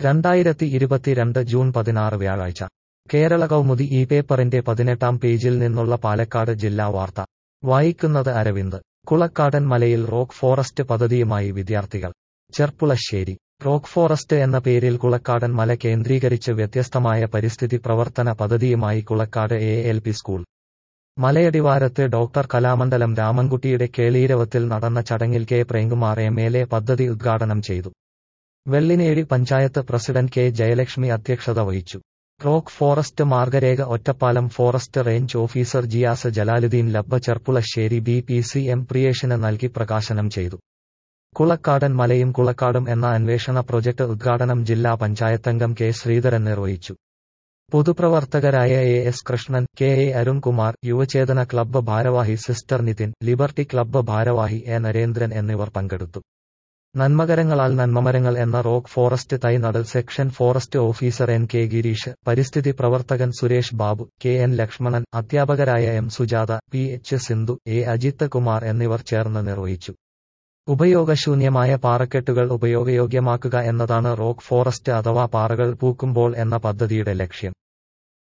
രണ്ടായിരത്തി ഇരുപത്തിരണ്ട് ജൂൺ പതിനാറ് വ്യാഴാഴ്ച കേരള കൗമുദി ഈ പേപ്പറിന്റെ പതിനെട്ടാം പേജിൽ നിന്നുള്ള പാലക്കാട് ജില്ലാ വാർത്ത വായിക്കുന്നത് അരവിന്ദ് കുളക്കാടൻ മലയിൽ റോക്ക് ഫോറസ്റ്റ് പദ്ധതിയുമായി വിദ്യാർത്ഥികൾ ചെർപ്പുളശ്ശേരി റോക്ക് ഫോറസ്റ്റ് എന്ന പേരിൽ കുളക്കാടൻ മല കേന്ദ്രീകരിച്ച് വ്യത്യസ്തമായ പരിസ്ഥിതി പ്രവർത്തന പദ്ധതിയുമായി Kulakkad A L P school മലയടിവാരത്ത് ഡോക്ടർ കലാമണ്ഡലം രാമൻകുട്ടിയുടെ കേളീരവത്തിൽ നടന്ന ചടങ്ങിൽ K Premkumar M L A പദ്ധതി ഉദ്ഘാടനം ചെയ്തു വെള്ളിനേഴി പഞ്ചായത്ത് പ്രസിഡന്റ് കെ ജയലക്ഷ്മി അധ്യക്ഷത വഹിച്ചു റോക്ക് ഫോറസ്റ്റ് മാർഗരേഖ Ottapalam forest range officer Jiyas Jalaluddin Labba Cherpulassery B P C M പ്രിയേഷിന് നൽകി പ്രകാശനം ചെയ്തു കുളക്കാടൻ മലയും കുളക്കാടും എന്ന അന്വേഷണ പ്രൊജക്ട് ഉദ്ഘാടനം ജില്ലാ പഞ്ചായത്തംഗം കെ ശ്രീധരൻ നിർവഹിച്ചു പൊതുപ്രവർത്തകരായ A S Krishnan K A Arunkumar Yuvachethana club ഭാരവാഹി സിസ്റ്റർ നിതിൻ ലിബർട്ടി ക്ലബ്ബ് ഭാരവാഹി എ നരേന്ദ്രൻ എന്നിവർ പങ്കെടുത്തു നന്മകരങ്ങളാൽ നന്മമരങ്ങൾ എന്ന റോക്ക് ഫോറസ്റ്റ് തൈനടൽ section forest officer N K Girish പരിസ്ഥിതി പ്രവർത്തകൻ സുരേഷ് ബാബു കെ എൻ ലക്ഷ്മണൻ അധ്യാപകരായ M Sujatha P H Sindhu A Ajith Kumar എന്നിവർ ചേർന്ന് നിർവഹിച്ചു ഉപയോഗശൂന്യമായ പാറക്കെട്ടുകൾ ഉപയോഗയോഗ്യമാക്കുക എന്നതാണ് റോക്ക് ഫോറസ്റ്റ് അഥവാ പാറകൾ പൂക്കുമ്പോൾ എന്ന പദ്ധതിയുടെ ലക്ഷ്യം